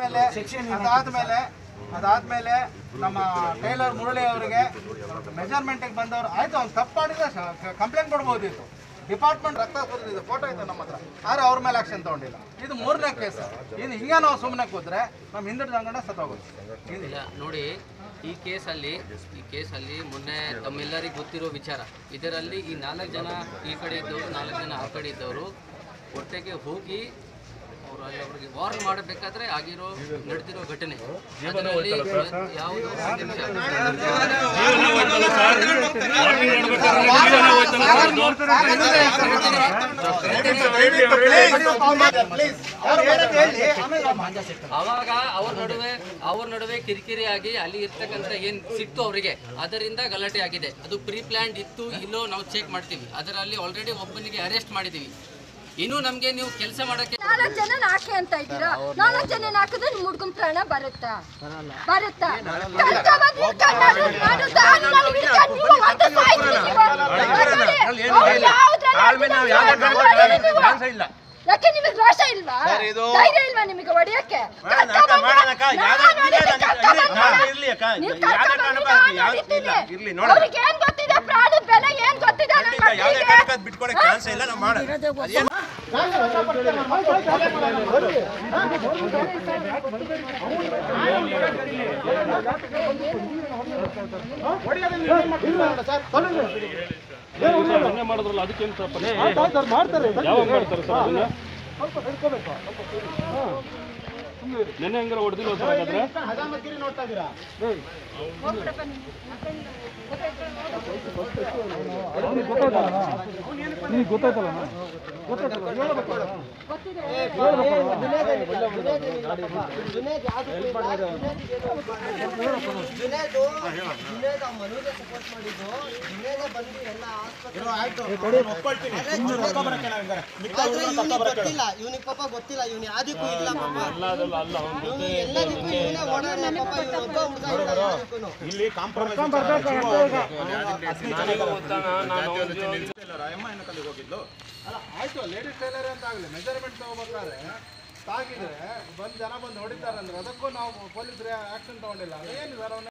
ಅದಾದ್ಮೇಲೆ ಅದಾದ್ಮೇಲೆ ಅದಾದ್ಮೇಲೆ ನಮ್ಮ ಟೈಲರ್ ಮುರಳಿ ಅವರಿಗೆ ಮೆಜರ್ಮೆಂಟಿಗೆ ಬಂದವರು ಆಯ್ತು ಅವ್ನು ತಪ್ಪು ಮಾಡಿದ್ರೆ ಕಂಪ್ಲೇಂಟ್ ಕೊಡ್ಬೋದಿತ್ತು ಡಿಪಾರ್ಟ್ಮೆಂಟ್ ರಕ್ತ ಸುರಿದಿದೆ ಫೋಟೋ ಇದೆ ನಮ್ಮ ಹತ್ರ ಆದ್ರೆ ಅವ್ರ ಮೇಲೆ ಆಕ್ಷನ್ ತಗೊಂಡಿಲ್ಲ ಇದು ಮೂರನೇ ಕೇಸ್ ಇನ್ನು ಹಿಂಗೆ ನಾವು ಸುಮ್ಮನೆ ಕೂತ್ರೆ ನಮ್ಮ ಹಿಂದಿನ ಸಂಗಡ ಸತ್ತೋಗುತ್ತೆ ಇದು ಇಲ್ಲ ನೋಡಿ ಈ ಕೇಸಲ್ಲಿ ಈ ಕೇಸಲ್ಲಿ ಮೊನ್ನೆ ತಮ್ಮೆಲ್ಲರಿಗೂ ಗೊತ್ತಿರೋ ವಿಚಾರ ಇದರಲ್ಲಿ ಈ ನಾಲ್ಕು ಜನ ಈ ಕಡೆ ಇದ್ದವರು ನಾಲ್ಕು ಜನ ಆ ಕಡೆ ಇದ್ದವರು ಒಟ್ಟಿಗೆ ಹೋಗಿ ಅವರು ಅಲ್ಲಿ ಅವ್ರಿಗೆ ವಾರ್ನ್ ಮಾಡಬೇಕಾದ್ರೆ ಆಗಿರೋ ನಡೆದಿರೋ ಘಟನೆ ಅದರಲ್ಲಿ ಯಾವುದು ಒಂದು ನಿಮಿಷ. ಅವಾಗ ಅವ್ರ ನಡುವೆ ಅವ್ರ ನಡುವೆ ಕಿರಿಕಿರಿ ಆಗಿ ಅಲ್ಲಿ ಇರ್ತಕ್ಕಂಥ ಏನ್ ಸಿಕ್ತು ಅವರಿಗೆ ಅದರಿಂದ ಗಲಾಟೆ ಆಗಿದೆ ಅದು ಪ್ರೀ ಪ್ಲಾನ್ಡ್ ಇತ್ತು ಇಲ್ಲೋ ನಾವು ಚೆಕ್ ಮಾಡ್ತೀವಿ ಅದರಲ್ಲಿ ಆಲ್ರೆಡಿ ಒಬ್ಬನಿಗೆ ಅರೆಸ್ಟ್ ಮಾಡಿದೀವಿ ಇನ್ನು ನಮ್ಗೆ ನೀವು ಕೆಲಸ ಮಾಡಕ್ಕೆ ನಾಲ್ಕು ಜನ ಹಾಕಿ ಅಂತ ಇದ್ದೀರಾ ನಾಲ್ಕು ಜನ ಹಾಕಿದ್ರೆ ನಿಮ್ ಹುಡ್ಗನ್ ಪ್ರಾಣ ಬರುತ್ತಾ ಬರುತ್ತಾ ಕರ್ಕೊಂಡ್ ಬಂದು ಕರ್ನಾಟಕ ಮಾಡು, ದಾರಿನಲ್ಲಿ ಹಿಡ್ಕೊಂಡ್ ನೀವು ಮತ್ತೆ ಸಾಯ್ತೀರಿ ನೀವು. ಅವ್ರು ಯಾವ್ದ್ರಲ್ಲಿ ಹಾಕಿದ್ರೆ ನೀವು? ಯಾಕೆ ನಿಮಗೆ ರೋಷ ಇಲ್ವಾ ಧೈರ್ಯ ಇಲ್ವಾ ನಿಮಗೆ ಹೊಡೆಯಕ್ಕೆ ಕರ್ಕೊಂಡ್ ಬಂದು ನಾನು ಹೊಡಿತೀನಿ, ಕರ್ಕೊಂಡ್ ಬಂದು ನೀವು ಕರ್ಕೊಂಡ್ ಬಂದು ನಾನು ಹೊಡಿತೀನಿ. ಅವ್ರಿಗೆ ಏನ್ ಗೊತ್ತಿದೆ ಪ್ರಾಣದ ಬೆಲೆ ಏನ್ ಗೊತ್ತಿದೆ ನನ್ನ ಮಕ್ಕಳಿಗೆ? ಬಿಟ್ಕೊಡಕ್ಕೆ ಚಾನ್ಸ್ ಇಲ್ಲ ನಾವು ಮಾಡೋದು ಹಂಗೆ ಮಾಡಿದ್ರಲ್ಲ ಅದಕ್ಕೇನು ಸರ್ ಮಾಡ್ತಾರೆ ಯಾವಾಗ ಮಾಡ್ತಾರೆ ಸರ್ ಅದನ್ನ ನೆನ್ನೆ ಹಂಗಾರೆ ಹೊಡೆದಿಲ್ಲ ಸರ್ ಹಾಗಾದ್ರೆ ಗೊತ್ತಿಲ್ಲ ಇವನಿಗೆ ಪಾಪ ಗೊತ್ತಿಲ್ಲ ಇವನು ಯಾವ್ದಕ್ಕೂ ಇಲ್ಲ ಪಾಪ ಇವ್ನು ಎಲ್ಲದಕ್ಕೂ ಇವನೇ ಓಡಾಡ ಪಾಪ ಇವನೊಬ್ಬ ಹುಡುಗ ಇಲ್ಲ ಯಾವ್ದಕ್ಕೂನು. ಇಲ್ಲಿ ಕಾಂಪ್ರಮೈಸ್ ಹೋಗಿದ್ದು ಅಲ್ಲ ಆಯ್ತು ಲೇಡೀಸ್ ಟೈಲರ್ ಅಂತ ಆಗಲಿ ಮೆಜರ್ಮೆಂಟ್ ತಗೋಬೇಕಾದ್ರೆ ತಾಗಿದ್ರೆ ಬಂದು ಜನ ಬಂದು ಹೊಡಿತಾರೆ ಅಂದ್ರೆ ಅದಕ್ಕೂ ನಾವು ಪೊಲೀಸರು ಆಕ್ಷನ್ ತಗೊಂಡಿಲ್ಲ ಏನು ಸರ್